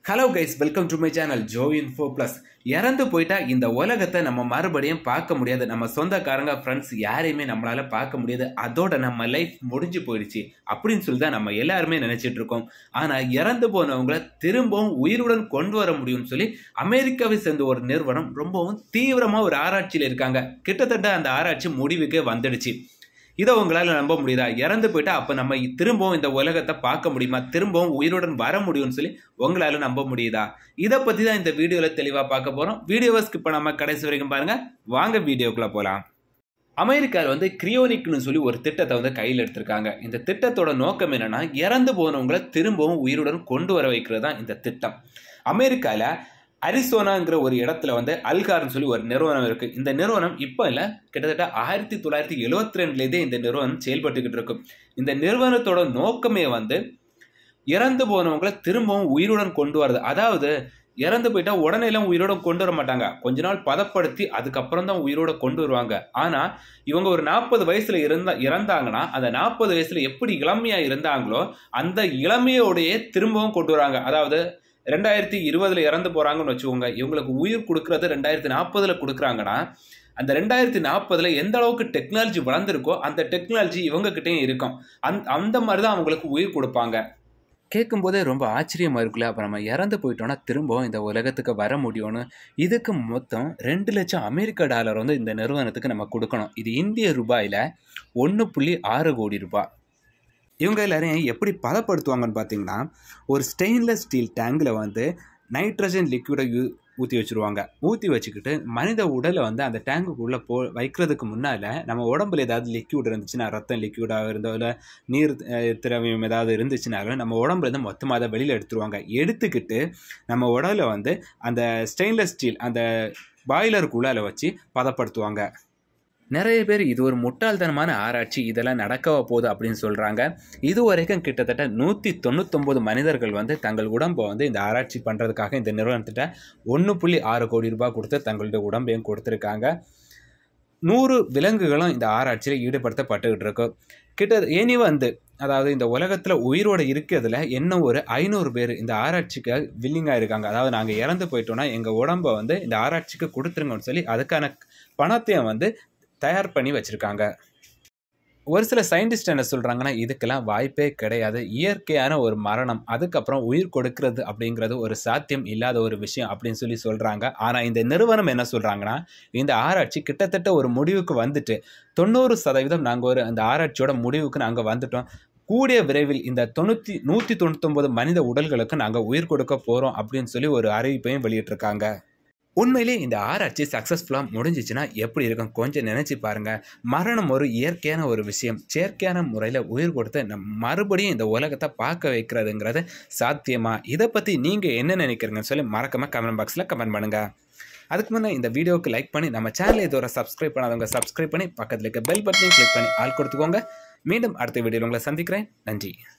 hello guys welcome to my channel ஜோ info plus இறந்து போயிட்டா இந்த உலகத்தை நம்ம மறுபடியும் பார்க்க முடியாது நம்ம சொந்தக்காரங்க ஃப்ரெண்ட்ஸ் யாரையுமே நம்மளால பார்க்க முடியாது அதோட நம்ம லைஃப் முடிஞ்சு போயிடுச்சு அப்படின்னு சொல்லி தான் நம்ம எல்லாருமே நினைச்சிட்டு இருக்கோம் ஆனால் இறந்து போனவங்கள திரும்பவும் உயிருடன் கொண்டு வர முடியும்னு சொல்லி அமெரிக்காவை சேர்ந்த ஒரு நிறுவனம் ரொம்பவும் தீவிரமாக ஒரு ஆராய்ச்சியில் இருக்காங்க கிட்டத்தட்ட அந்த ஆராய்ச்சி முடிவுக்கே வந்துடுச்சு இதை உங்களால் நம்ப முடியுதா இறந்து போயிட்டா அப்போ நம்ம திரும்பவும் இந்த உலகத்தை பார்க்க முடியுமா திரும்பவும் உயிருடன் வர முடியும்னு சொல்லி உங்களால் நம்ப முடியுதா இதை பற்றி தான் இந்த வீடியோவில் தெளிவாக பார்க்க போகிறோம் வீடியோவை ஸ்கிப் பண்ணாமல் கடைசி வரைக்கும் பாருங்கள் வாங்க வீடியோக்குள்ளே போகலாம் அமெரிக்காவில் வந்து கிரியோனிக்னு சொல்லி ஒரு திட்டத்தை வந்து கையில் எடுத்திருக்காங்க இந்த திட்டத்தோட நோக்கம் என்னன்னா இறந்து போனவங்களை திரும்பவும் உயிருடன் கொண்டு வர வைக்கிறது தான் இந்த திட்டம் அமெரிக்காவில் அரிசோனாங்கிற ஒரு இடத்துல வந்து அல்கார்னு சொல்லி ஒரு நிறுவனம் இருக்கு இந்த நிறுவனம் இப்போ இல்லை கிட்டத்தட்ட ஆயிரத்தி தொள்ளாயிரத்தி எழுவத்தி ரெண்டுலேருந்தே இந்த நிறுவனம் செயல்பட்டுக்கிட்டு இருக்கும் இந்த நிறுவனத்தோட நோக்கமே வந்து இறந்து போனவங்களை திரும்பவும் உயிருடன் கொண்டு வரது அதாவது இறந்து போயிட்டா உடனே எல்லாம் உயிரோட கொண்டு வர மாட்டாங்க கொஞ்ச நாள் பதப்படுத்தி அதுக்கப்புறம் தான் உயிரோட கொண்டு வருவாங்க ஆனா இவங்க ஒரு நாற்பது வயசுல இருந்தா இறந்தாங்கன்னா அந்த நாற்பது வயசுல எப்படி இளமையா இருந்தாங்களோ அந்த இளமையோடையே திரும்பவும் கொண்டு வராங்க அதாவது ரெண்டாயிரத்தி இருபதுல இறந்து போறாங்கன்னு வச்சுக்கோங்க இவங்களுக்கு உயிர் கொடுக்கறது ரெண்டாயிரத்தி நாற்பதுல கொடுக்குறாங்கன்னா அந்த ரெண்டாயிரத்தி நாற்பதுல எந்த அளவுக்கு டெக்னாலஜி வளர்ந்துருக்கோ அந்த டெக்னாலஜி இவங்க கிட்டேயும் இருக்கும் அந் அந்த மாதிரி தான் அவங்களுக்கு உயிர் கொடுப்பாங்க கேட்கும்போதே ரொம்ப ஆச்சரியமாக இருக்குல்ல அப்போ நம்ம இறந்து போயிட்டோம்னா திரும்பவும் இந்த உலகத்துக்கு வர முடியும்னு இதுக்கு மொத்தம் ரெண்டு லட்சம் அமெரிக்க டாலர் வந்து இந்த நிறுவனத்துக்கு நம்ம கொடுக்கணும் இது இந்திய ரூபாயில் ஒன்று புள்ளி ஆறு கோடி ரூபாய் இவங்க எல்லாரையும் எப்படி பதப்படுத்துவாங்கன்னு பார்த்தீங்கன்னா ஒரு ஸ்டெயின்லெஸ் ஸ்டீல் டேங்கில் வந்து நைட்ரஜன் லிக்விடை யூ ஊற்றி வச்சுருவாங்க ஊற்றி வச்சுக்கிட்டு மனித உடலை வந்து அந்த டேங்குக்குள்ளே போ வைக்கிறதுக்கு முன்னால் நம்ம உடம்புல ஏதாவது லிக்யூட் இருந்துச்சுன்னா ரத்தம் லிக்யூடாக இருந்தோ இல்லை நீர் திரவியம் ஏதாவது இருந்துச்சுனாலும் நம்ம உடம்புல இருந்து மொத்தமாக அதை வெளியில் எடுத்துருவாங்க எடுத்துக்கிட்டு நம்ம உடலை வந்து அந்த ஸ்டெயின்லெஸ் ஸ்டீல் அந்த பாய்லருக்குள்ளால வச்சு பதப்படுத்துவாங்க நிறைய பேர் இது ஒரு முட்டாள்தனமான ஆராய்ச்சி இதெல்லாம் நடக்கவா போகுது அப்படின்னு சொல்கிறாங்க இது வரைக்கும் கிட்டத்தட்ட நூற்றி தொண்ணூத்தொம்பது மனிதர்கள் வந்து தங்கள் உடம்பை வந்து இந்த ஆராய்ச்சி பண்ணுறதுக்காக இந்த நிறுவனத்திட்ட ஒன்று புள்ளி ஆறு கோடி ரூபாய் கொடுத்து தங்களுடைய உடம்பையும் கொடுத்துருக்காங்க நூறு விலங்குகளும் இந்த ஆராய்ச்சியில் ஈடுபடுத்தப்பட்டுக்கிட்டு இருக்கு கிட்ட இனி வந்து அதாவது இந்த உலகத்தில் உயிரோடு இருக்கிறதுல இன்னும் ஒரு ஐநூறு பேர் இந்த ஆராய்ச்சிக்கு வில்லிங்காக இருக்காங்க அதாவது நாங்கள் இறந்து போயிட்டோம்னா எங்கள் உடம்பை வந்து இந்த ஆராய்ச்சிக்கு கொடுத்துருங்கன்னு சொல்லி அதுக்கான பணத்தையும் வந்து தயார் பண்ணி வச்சுருக்காங்க ஒரு சில சயின்டிஸ்ட் என்ன சொல்கிறாங்கன்னா இதுக்கெல்லாம் வாய்ப்பே கிடையாது இயற்கையான ஒரு மரணம் அதுக்கப்புறம் உயிர் கொடுக்கறது அப்படிங்கிறது ஒரு சாத்தியம் இல்லாத ஒரு விஷயம் அப்படின்னு சொல்லி சொல்கிறாங்க ஆனால் இந்த நிறுவனம் என்ன சொல்கிறாங்கன்னா இந்த ஆராய்ச்சி கிட்டத்தட்ட ஒரு முடிவுக்கு வந்துட்டு தொண்ணூறு சதவீதம் நாங்கள் ஒரு அந்த ஆராய்ச்சியோட முடிவுக்கு நாங்கள் வந்துட்டோம் கூடிய விரைவில் இந்த தொண்ணூற்றி நூற்றி தொண்ணூத்தொம்பது மனித உடல்களுக்கு நாங்கள் உயிர் கொடுக்க போகிறோம் அப்படின்னு சொல்லி ஒரு அறிவிப்பையும் வெளியிட்டிருக்காங்க உண்மையிலே இந்த ஆராய்ச்சி சக்ஸஸ்ஃபுல்லாக முடிஞ்சிச்சுன்னா எப்படி இருக்கும் கொஞ்சம் நினச்சி பாருங்கள் மரணம் ஒரு இயற்கையான ஒரு விஷயம் செயற்கையான முறையில் உயிர் கொடுத்து நம் மறுபடியும் இந்த உலகத்தை பார்க்க வைக்கிறதுங்கிறது சாத்தியமா இதை பற்றி நீங்கள் என்ன நினைக்கிறீங்கன்னு சொல்லி மறக்காமல் கமெண்ட் பாக்ஸில் கமெண்ட் பண்ணுங்கள் அதுக்கு முன்னே இந்த வீடியோவுக்கு லைக் பண்ணி நம்ம சேனலை இதோட சப்ஸ்கிரைப் பண்ணாதவங்க சப்ஸ்கிரைப் பண்ணி பக்கத்தில் இருக்க பெல் பட்டனையும் கிளிக் பண்ணி ஆள் கொடுத்துக்கோங்க மீண்டும் அடுத்த வீடியோவில் உங்களை சந்திக்கிறேன் நன்றி